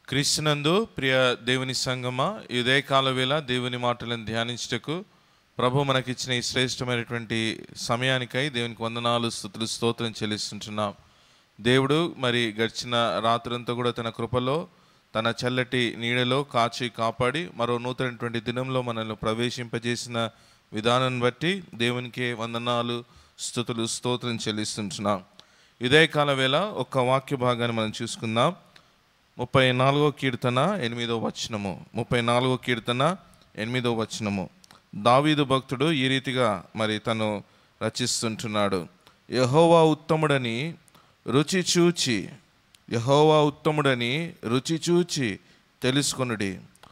క్రీస్తునందు ప్రియ దేవుని సంగమా ఈ ఉదయకాల వేళ దేవుని మాటలను ధ్యానించుటకు ప్రభు మనకిచ్చిన ఈ శ్రేష్టమైనటువంటి సమయానికై దేవునికి వందనాలు స్థుతులు స్తోత్రం చెల్లిస్తుంటున్నాం దేవుడు మరి గడిచిన రాత్రంతా కూడా తన కృపలో తన చల్లటి నీడలో కాచి కాపాడి మరో నూతనటువంటి దినంలో మనల్ని ప్రవేశింపజేసిన విధానం బట్టి దేవునికే వందనాలు స్థుతులు స్తోత్రం చెల్లిస్తుంటున్నాం ఇదే కాల వేళ ఒక వాక్య భాగాన్ని మనం చూసుకుందాం ముప్పై నాలుగో కీర్తన ఎనిమిదో వచనము ముప్పై నాలుగో కీర్తన ఎనిమిదో వచనము దావీదు భక్తుడు ఈ రీతిగా మరి తను రచిస్తుంటున్నాడు యహోవా ఉత్తముడని రుచి చూచి యహోవా ఉత్తముడని రుచి చూచి తెలుసుకొనుడి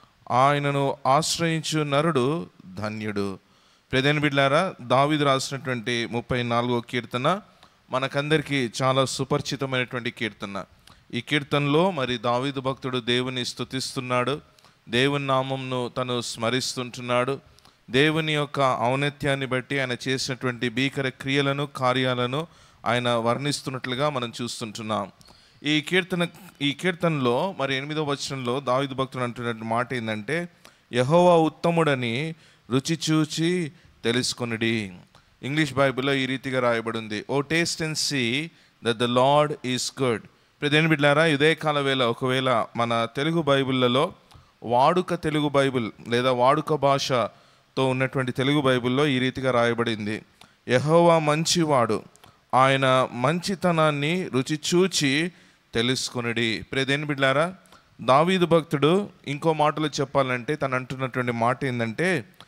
ఆయనను ఆశ్రయించు నరుడు ధన్యుడు ప్రధాన బిడ్లారా దావీదు రాసినటువంటి ముప్పై నాలుగో కీర్తన మనకందరికీ చాలా సుపరిచితమైనటువంటి కీర్తన ఈ కీర్తనలో మరి దావీదు భక్తుడు దేవుని స్తుతిస్తున్నాడు దేవుని నామంను తను స్మరిస్తుంటున్నాడు దేవుని యొక్క ఔన్నత్యాన్ని బట్టి ఆయన చేసినటువంటి భీకర క్రియలను కార్యాలను ఆయన వర్ణిస్తున్నట్లుగా మనం చూస్తుంటున్నాం ఈ కీర్తన ఈ కీర్తనలో మరి ఎనిమిదో వచనంలో దావిదు భక్తుడు అంటున్న మాట ఏంటంటే యహోవా ఉత్తముడని రుచి చూచి తెలుసుకొనిడి ఇంగ్లీష్ బైబిల్లో ఈ రీతిగా రాయబడింది O taste and see that the Lord is good ప్రదేని బిడ్డారా ఇదే కాల వేళ ఒకవేళ మన తెలుగు బైబిళ్ళలో వాడుక తెలుగు బైబిల్ లేదా వాడుక భాషతో ఉన్నటువంటి తెలుగు బైబిల్లో ఈ రీతిగా రాయబడింది యహోవా మంచివాడు ఆయన మంచితనాన్ని రుచి చూచి తెలుసుకొనిడి ప్రేదేని బిడ్డారా దావీదు భక్తుడు ఇంకో మాటలో చెప్పాలంటే తను అంటున్నటువంటి మాట ఏంటంటే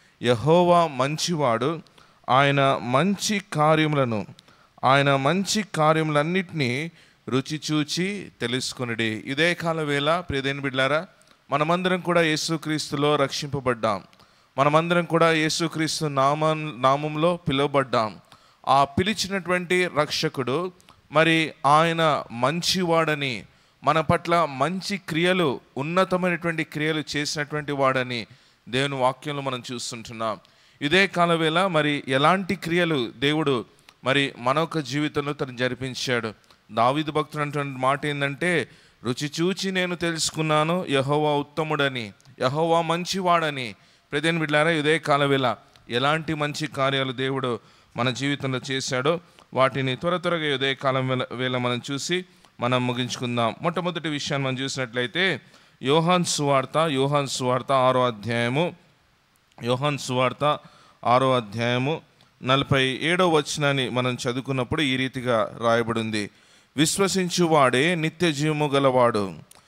యహోవా మంచివాడు ఆయన మంచి కార్యములను ఆయన మంచి కార్యములన్నిటినీ రుచి చూచి తెలుసుకొనిడి ఇదే కాల వేళ ప్రియదేని బిడ్లారా మనమందరం కూడా యేసుక్రీస్తులో రక్షింపబడ్డాం మనమందరం కూడా యేసుక్రీస్తు నామ నామంలో పిలువబడ్డాం ఆ పిలిచినటువంటి రక్షకుడు మరి ఆయన మంచివాడని మన పట్ల మంచి క్రియలు ఉన్నతమైనటువంటి క్రియలు చేసినటువంటి వాడని దేవుని వాక్యంలో మనం చూస్తుంటున్నాం ఇదే కాలవేళ మరి ఎలాంటి క్రియలు దేవుడు మరి మన యొక్క జీవితంలో తను జరిపించాడు దావిదు భక్తుడు అంటున్న మాట ఏంటంటే రుచి చూచి నేను తెలుసుకున్నాను యహోవా ఉత్తముడని యహోవా మంచివాడని ప్రదేని బిడ్డారా ఇదే కాలవేళ ఎలాంటి మంచి కార్యాలు దేవుడు మన జీవితంలో చేశాడో వాటిని త్వర త్వరగా ఇదే కాలం వేళ వేళ మనం చూసి మనం ముగించుకుందాం మొట్టమొదటి విషయాన్ని మనం చూసినట్లయితే యోహాన్ సువార్త యోహాన్ సువార్త ఆరో అధ్యాయము యోహాన్ సువార్త ఆరో అధ్యాయము నలభై ఏడో వచనాన్ని మనం చదువుకున్నప్పుడు ఈ రీతిగా రాయబడింది విశ్వసించువాడే నిత్య జీవము గలవాడు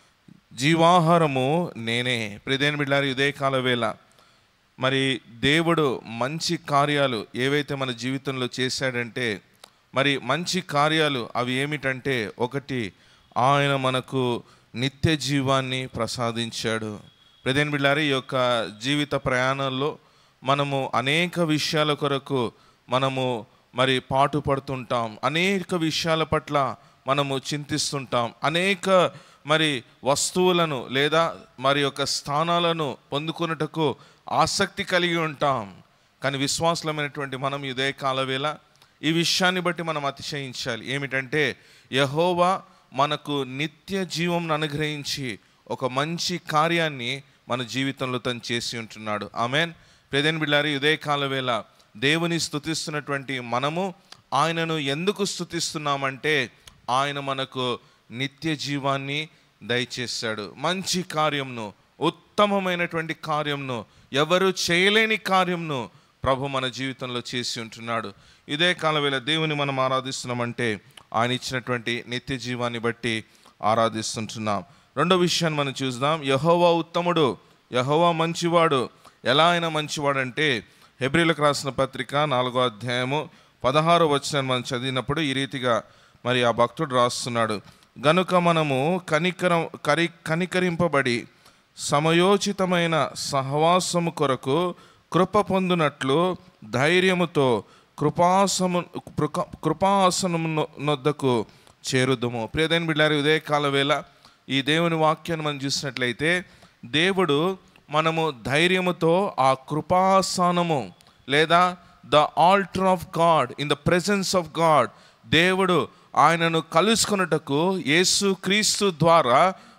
జీవాహారము నేనే ప్రదేని బిడ్డారు ఇదే కాల వేళ మరి దేవుడు మంచి కార్యాలు ఏవైతే మన జీవితంలో చేశాడంటే మరి మంచి కార్యాలు అవి ఏమిటంటే ఒకటి ఆయన మనకు నిత్య జీవాన్ని ప్రసాదించాడు ప్రదేన్ బిళ్ళారి ఈ యొక్క జీవిత ప్రయాణంలో మనము అనేక విషయాల కొరకు మనము మరి పాటు పడుతుంటాం అనేక విషయాల పట్ల మనము చింతిస్తుంటాం అనేక మరి వస్తువులను లేదా మరి యొక్క స్థానాలను పొందుకున్నటకు ఆసక్తి కలిగి ఉంటాం కానీ విశ్వాసలమైనటువంటి మనం ఇదే కాలవేళ ఈ విషయాన్ని బట్టి మనం అతిశయించాలి ఏమిటంటే యహోవా మనకు నిత్య జీవం అనుగ్రహించి ఒక మంచి కార్యాన్ని మన జీవితంలో తను చేసి ఉంటున్నాడు ఆమెన్ ప్రదేన్ బిళ్ళారి ఇదే కాలవేళ దేవుని స్తుతిస్తున్నటువంటి మనము ఆయనను ఎందుకు స్తుతిస్తున్నామంటే ఆయన మనకు నిత్య జీవాన్ని దయచేశాడు మంచి కార్యంను ఉత్తమమైనటువంటి కార్యంను ఎవరు చేయలేని కార్యంను ప్రభు మన జీవితంలో చేసి ఉంటున్నాడు ఇదే కాలవేళ దేవుని మనం ఆరాధిస్తున్నామంటే ఆయన ఇచ్చినటువంటి నిత్య జీవాన్ని బట్టి ఆరాధిస్తుంటున్నాం రెండో విషయాన్ని మనం చూద్దాం యహోవా ఉత్తముడు యహోవా మంచివాడు ఎలా ఆయన మంచివాడు అంటే హెబ్రిలకు రాసిన పత్రిక నాలుగో అధ్యాయము పదహారో వచనాన్ని మనం చదివినప్పుడు ఈ రీతిగా మరి ఆ భక్తుడు రాస్తున్నాడు గనుక మనము కనికరం కరి కనికరింపబడి సమయోచితమైన సహవాసము కొరకు కృప పొందునట్లు ధైర్యముతో కృపాసము కృప- కృపాసనము నొ- నొద్దకు చేరుదము ప్రియదైన బిడ్డారు ఇదే కాల వేళ ఈ దేవుని వాక్యాన్ని మనం చూసినట్లయితే దేవుడు మనము ధైర్యముతో ఆ కృపాసనము లేదా the altar of God in the presence of God దేవుడు ఆయనను కలుసుకొనుటకు యేసు క్రీస్తు ద్వారా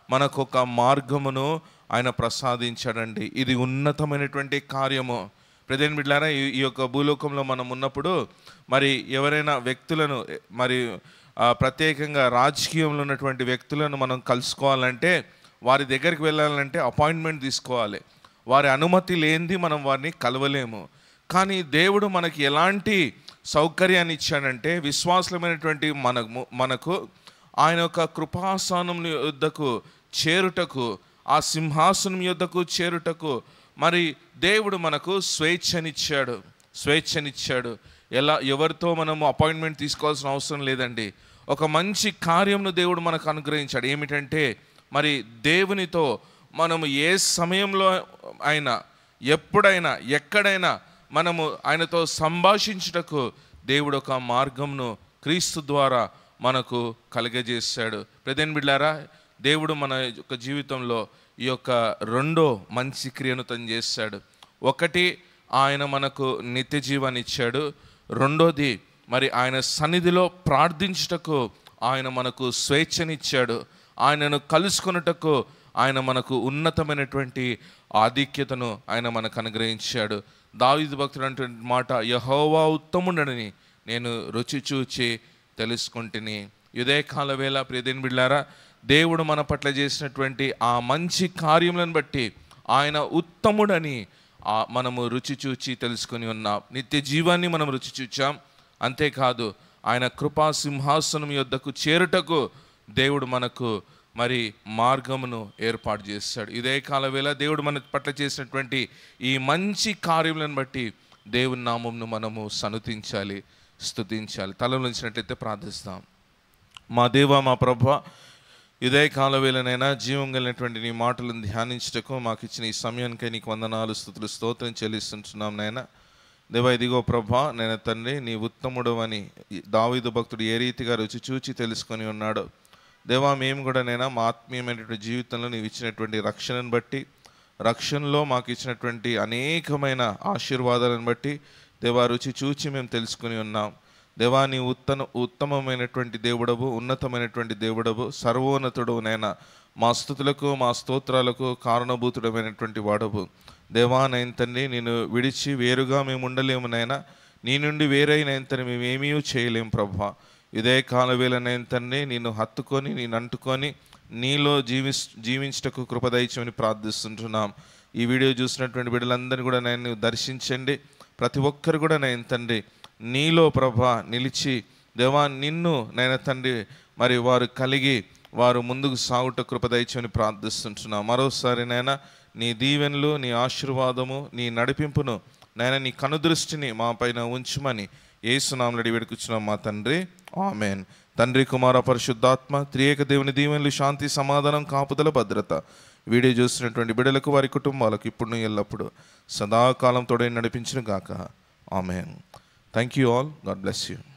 మనకు ఒక మార్గమును ఆయన ప్రసాదించాడండి ఇది ఉన్నతమైనటువంటి కార్యము ప్రజెంట్ బిడ్డారా ఈ ఈ యొక్క భూలోకంలో మనం ఉన్నప్పుడు మరి ఎవరైనా వ్యక్తులను మరి ఆ, ప్రత్యేకంగా రాజకీయంలో ఉన్నటువంటి వ్యక్తులను మనం కలుసుకోవాలంటే వారి దగ్గరికి వెళ్ళాలంటే అపాయింట్మెంట్ తీసుకోవాలి వారి అనుమతి లేనిది మనం వారిని కలవలేము కానీ దేవుడు మనకి ఎలాంటి సౌకర్యాన్ని ఇచ్చాడంటే విశ్వాసమైనటువంటి మనకు మనకు ఆయన యొక్క కృపాసనం యొద్దకు చేరుటకు ఆ సింహాసనం యొద్దకు చేరుటకు మరి దేవుడు మనకు స్వేచ్ఛనిచ్చాడు స్వేచ్ఛనిచ్చాడు ఎలా ఎవరితో మనము అపాయింట్మెంట్ తీసుకోవాల్సిన అవసరం లేదండి ఒక మంచి కార్యంను దేవుడు మనకు అనుగ్రహించాడు ఏమిటంటే మరి దేవునితో మనము ఏ సమయంలో అయినా ఎప్పుడైనా ఎక్కడైనా మనము ఆయనతో సంభాషించుటకు దేవుడు ఒక మార్గంను క్రీస్తు ద్వారా మనకు కలగజేశాడు ప్రదేన్ బిడ్లారా దేవుడు మన యొక్క జీవితంలో ఈ యొక్క రెండో మంచి క్రియను తను చేశాడు ఒకటి ఆయన మనకు నిత్య జీవాన్ని ఇచ్చాడు రెండోది మరి ఆయన సన్నిధిలో ప్రార్థించుటకు ఆయన మనకు స్వేచ్ఛనిచ్చాడు ఆయనను కలుసుకొనుటకు ఆయన మనకు ఉన్నతమైనటువంటి ఆధిక్యతను ఆయన మనకు అనుగ్రహించాడు దావిదు భక్తుడు అంటున్న మాట యహోవా ఉత్తముడని నేను రుచి చూచి తెలుసుకుంటుని ఇదే కాల వేళ ప్రియదేని బిళ్ళారా దేవుడు మన పట్ల చేసినటువంటి ఆ మంచి కార్యములను బట్టి ఆయన ఉత్తముడని ఆ మనము రుచి చూచి తెలుసుకొని ఉన్నాం నిత్య జీవాన్ని మనం రుచి చూచాం అంతేకాదు ఆయన కృపా సింహాసనం యొద్దకు చేరుటకు దేవుడు మనకు మరి మార్గమును ఏర్పాటు చేస్తాడు ఇదే కాల వేళ దేవుడు మన పట్ల చేసినటువంటి ఈ మంచి కార్యములను బట్టి దేవుని నామంను మనము సనుతించాలి స్తుతించాలి తలలోంచినట్లయితే ప్రార్థిస్తాం మా దేవ మా ప్రభ ఇదే కాల వేళనైనా జీవం కలిగినటువంటి నీ మాటలను ధ్యానించటకు మాకు ఇచ్చిన ఈ సమయానికై నీకు వందనాలు స్థుతులు స్తోత్రం చెల్లిస్తుంటున్నాం నాయన దేవా ఇదిగో ప్రభా నేను తండ్రి నీ ఉత్తముడు అని దావీదు భక్తుడు ఏ రీతిగా రుచి చూచి తెలుసుకొని ఉన్నాడో దేవా మేము కూడా నైనా మా ఆత్మీయమైనటువంటి జీవితంలో నీవు ఇచ్చినటువంటి రక్షణను బట్టి రక్షణలో మాకు ఇచ్చినటువంటి అనేకమైన ఆశీర్వాదాలను బట్టి దేవా రుచి చూచి మేము తెలుసుకుని ఉన్నాం దేవా నీ ఉత్తమ ఉత్తమమైనటువంటి దేవుడవు ఉన్నతమైనటువంటి దేవుడవు సర్వోన్నతుడు నైనా మా స్థుతులకు మా స్తోత్రాలకు కారణభూతుడమైనటువంటి వాడవు దేవా నైన్ తండ్రి నేను విడిచి వేరుగా మేము ఉండలేము నైనా నీ నుండి వేరైన తండ్రి మేము ఏమీ చేయలేము ప్రభా ఇదే కాలవేళ నైన్ తండ్రి నిన్ను హత్తుకొని నేను అంటుకొని నీలో జీవి జీవించటకు కృపదయచమని ప్రార్థిస్తుంటున్నాం ఈ వీడియో చూసినటువంటి బిడ్డలందరినీ కూడా నేను దర్శించండి ప్రతి ఒక్కరు కూడా నేను తండ్రి నీలో ప్రభా నిలిచి దేవా నిన్ను నేను తండ్రి మరి వారు కలిగి వారు ముందుకు సాగుట కృపదయచమని ప్రార్థిస్తుంటున్నాం మరోసారి నైనా నీ దీవెనలు నీ ఆశీర్వాదము నీ నడిపింపును నైనా నీ కనుదృష్టిని మా పైన ఉంచుమని ఏసునామలడి వేడుకుచ్చున్నాం మా తండ్రి ఆమెన్ తండ్రి కుమార పరిశుద్ధాత్మ త్రియేక దేవుని దీవెనలు శాంతి సమాధానం కాపుదల భద్రత వీడియో చూస్తున్నటువంటి బిడ్డలకు వారి కుటుంబాలకు ఇప్పుడు ఎల్లప్పుడు సదాకాలం తోడే నడిపించిన గాక amen thank you all God bless you